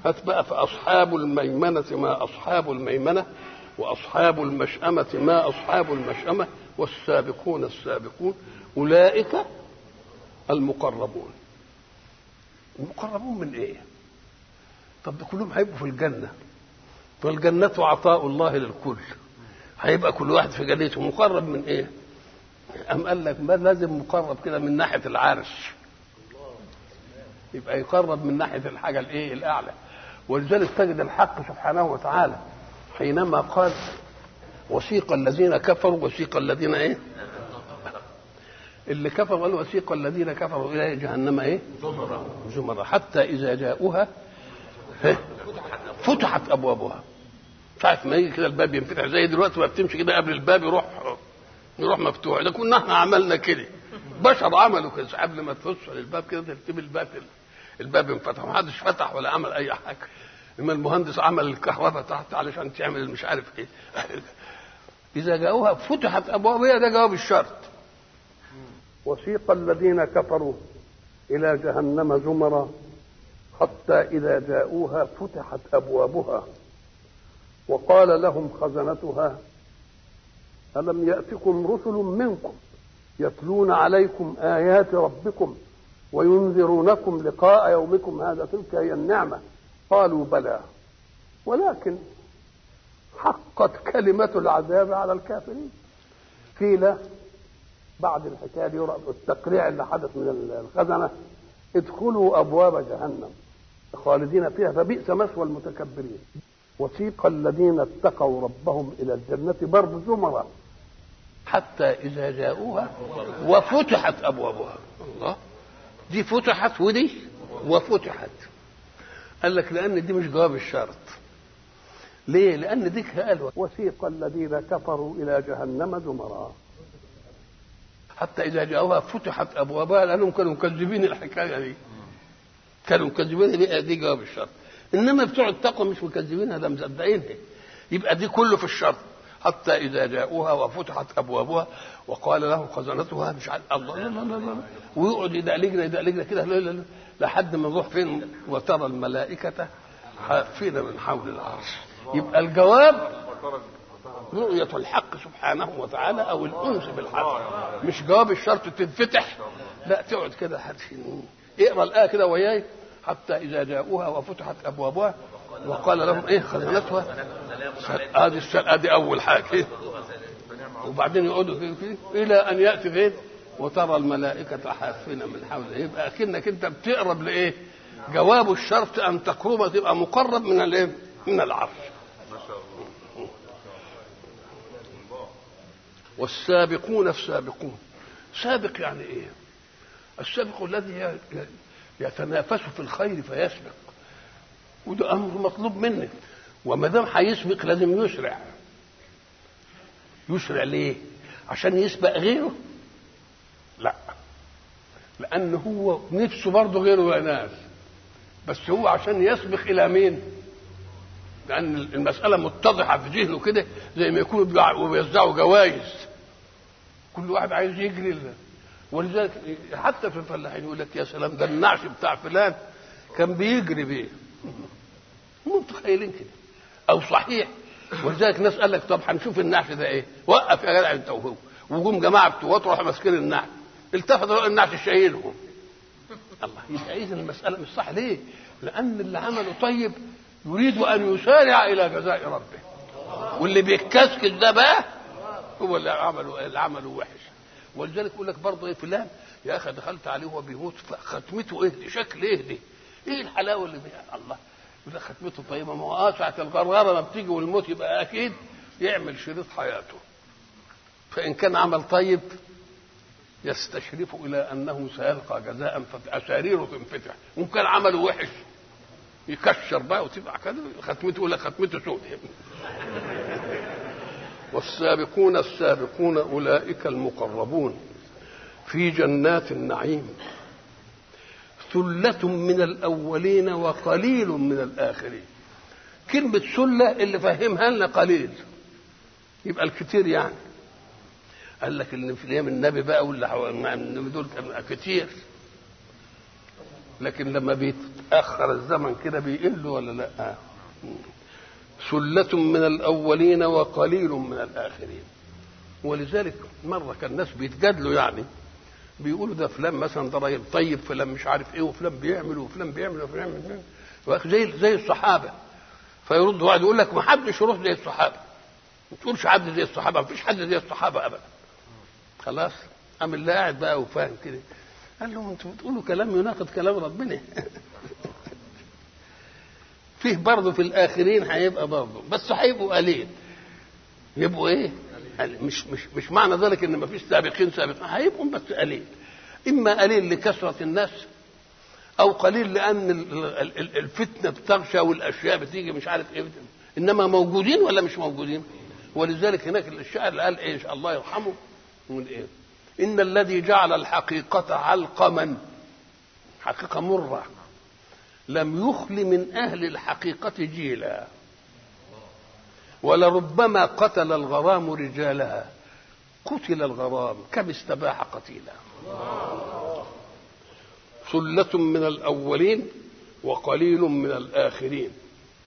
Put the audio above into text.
هات بقى فأصحاب الميمنة ما أصحاب الميمنة وأصحاب المشأمة ما أصحاب المشأمة والسابقون السابقون أولئك المقربون المقربون من إيه؟ طب ده كلهم هيبقوا في الجنة فالجنة عطاء الله للكل هيبقى كل واحد في جنته مقرب من إيه؟ أم قال لك ما لازم مقرب كده من ناحية العرش يبقى يقرب من ناحية الحاجة الإيه؟ الأعلى ولذلك تجد الحق سبحانه وتعالى حينما قال وسيق الذين كفروا وسيق الذين ايه اللي كفروا قال وسيق الذين كفروا الى جهنم ايه زمرا حتى اذا جاءوها إيه؟ فتحت ابوابها ساعة ما يجي كده الباب ينفتح زي دلوقتي ما بتمشي كده قبل الباب يروح يروح مفتوح ده كنا احنا عملنا كده بشر عملوا كده قبل ما تخش الباب كده ترتب الباب الباب انفتح ما حدش فتح ولا عمل اي حاجه اما المهندس عمل الكهرباء تحت علشان تعمل مش عارف ايه اذا جاءوها فتحت ابوابها ده جواب الشرط وسيق الذين كفروا الى جهنم زمرا حتى اذا جاءوها فتحت ابوابها وقال لهم خزنتها الم ياتكم رسل منكم يتلون عليكم ايات ربكم وينذرونكم لقاء يومكم هذا تلك هي النعمه قالوا بلى ولكن حقت كلمة العذاب على الكافرين قيل بعد الحكاية دي التقريع اللي حدث من الخزنة ادخلوا أبواب جهنم خالدين فيها فبئس مثوى المتكبرين وسيق الذين اتقوا ربهم إلى الجنة برد زمرا حتى إذا جاءوها وفتحت أبوابها الله دي فتحت ودي وفتحت قال لك لان دي مش جواب الشرط ليه لان ديك قال وسيق الذين كفروا الى جهنم زمرا حتى اذا جاءوها فتحت ابوابها لانهم كانوا مكذبين الحكايه دي كانوا مكذبين دي, دي جواب الشرط انما بتوع التقوى مش مكذبينها ده مصدقينها يبقى دي كله في الشرط حتى اذا جاءوها وفتحت ابوابها وقال له خزنتها مش عارف الله لا لا لا لا ويقعد يدقلجنا يدقلجنا كده لا لا لا لحد ما نروح فين وترى الملائكة حافين من حول العرش يبقى الجواب رؤية الحق سبحانه وتعالى أو الأنس بالحق مش جواب الشرط تنفتح لا تقعد كده اقرا الآية كده وياي حتى إذا جاءوها وفتحت أبوابها وقال لهم إيه خزنتها هذه السنة دي أول حاجة وبعدين يقعدوا في, في إلى أن يأتي فين وترى الملائكة حافين من حوله يبقى أكنك أنت بتقرب لإيه؟ جواب الشرط أن تقرب تبقى مقرب من الإيه؟ من العرش. والسابقون السابقون سابق يعني إيه؟ السابق الذي يتنافس في الخير فيسبق وده أمر مطلوب منك وما دام هيسبق لازم يسرع يسرع ليه؟ عشان يسبق غيره لا لان هو نفسه برضه غيره يا ناس بس هو عشان يسبق الى مين لان المساله متضحه في ذهنه كده زي ما يكونوا بيوزعوا جوائز كل واحد عايز يجري له. ولذلك حتى في الفلاحين يقول لك يا سلام ده النعش بتاع فلان كان بيجري بيه هم متخيلين كده او صحيح ولذلك ناس قال لك طب هنشوف النعش ده ايه وقف يا جدع انت وهو وجم جماعه بتوع راحوا ماسكين النعش التفت لقوا النعش شايلهم الله يبقى اذا المساله مش صح ليه؟ لان اللي عمله طيب يريد ان يسارع الى جزاء ربه واللي بيتكسكس ده بقى هو اللي عمله اللي عمله وحش ولذلك يقول لك برضه ايه فلان يا اخي دخلت عليه وهو بيموت ختمته ايه دي شكل ايه دي؟ ايه الحلاوه اللي فيها الله يقول لك ختمته طيبه ما هو ساعه الغرغره ما بتيجي والموت يبقى اكيد يعمل شريط حياته فان كان عمل طيب يستشرف الى انه سيلقى جزاء فاساريره تنفتح وان كان عمله وحش يكشر بقى وتبقى كده ختمته ولا ختمته سود والسابقون السابقون اولئك المقربون في جنات النعيم ثلة من الأولين وقليل من الآخرين كلمة سلة اللي فهمها لنا قليل يبقى الكتير يعني قال لك ان في ايام النبي بقى واللي دول كان كتير لكن لما بيتاخر الزمن كده بيقل ولا لا سلة من الأولين وقليل من الآخرين ولذلك مرة كان الناس بيتجادلوا يعني بيقولوا ده فلان مثلا ده راجل طيب فلان مش عارف ايه وفلان بيعمل وفلان بيعمل وفلان بيعمل زي زي الصحابه فيرد واحد يقول لك ما حدش يروح زي الصحابه ما تقولش حد زي الصحابه ما فيش حد زي الصحابه ابدا خلاص قام اللي قاعد بقى وفاهم كده قال له انتوا بتقولوا كلام يناقض كلام ربنا فيه برضه في الاخرين هيبقى برضه بس هيبقوا قليل يبقوا ايه؟ مش مش مش معنى ذلك ان ما فيش سابقين سابقين هيبقوا بس قليل اما قليل لكثره الناس او قليل لان الفتنه بتغشى والاشياء بتيجي مش عارف ايه انما موجودين ولا مش موجودين ولذلك هناك الشاعر قال ايه الله يرحمه يقول ايه ان الذي جعل الحقيقه علقما حقيقه مره لم يخل من اهل الحقيقه جيلا ولربما قتل الغرام رجالها قتل الغرام كم استباح قتيلا ثلة من الأولين وقليل من الآخرين